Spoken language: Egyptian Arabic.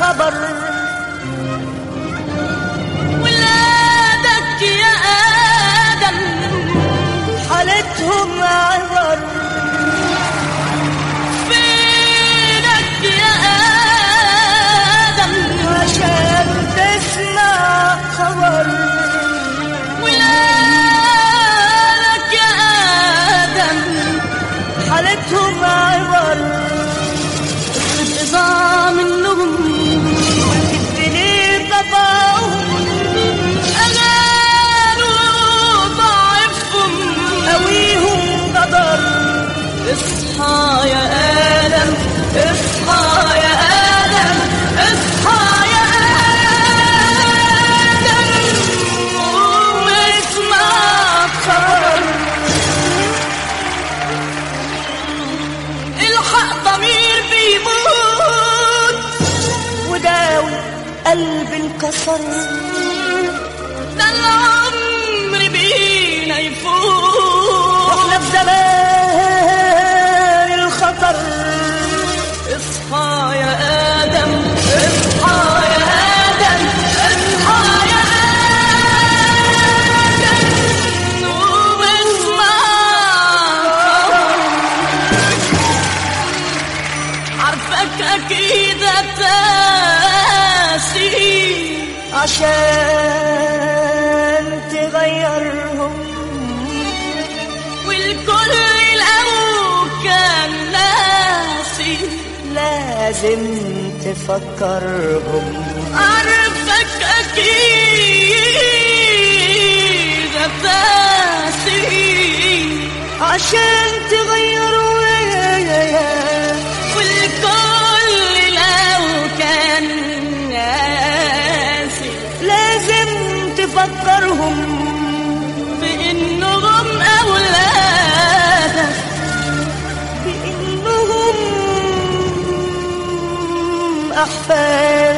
خبر ولادك يا آدم حالتهم عبر فينك يا آدم عشان تسمع خبر ولادك يا آدم حالتهم عبر نظام النجوم والكذب ليه طبعهم أمانوا ضعفهم قويهم قدر اصحى يا آدم اصحى يا آدم اصحى يا آدم قوم اسمع خبر الحق ضمير بيموت وداوي قلب انكسر ده العمر بينا يفوت واحنا في زمان الخطر اصحى يا ادم اصحى يا ادم اصحى يا ادم قوم اسمع عارفك اكيد هتاسي عشان تغيرهم والكل لو كان ناسي لازم تفكرهم عارفك اكيد هتاسي عشان تغيروا والكل لو كان ناسي لازم تفكرهم بانهم اولادك بانهم احفاد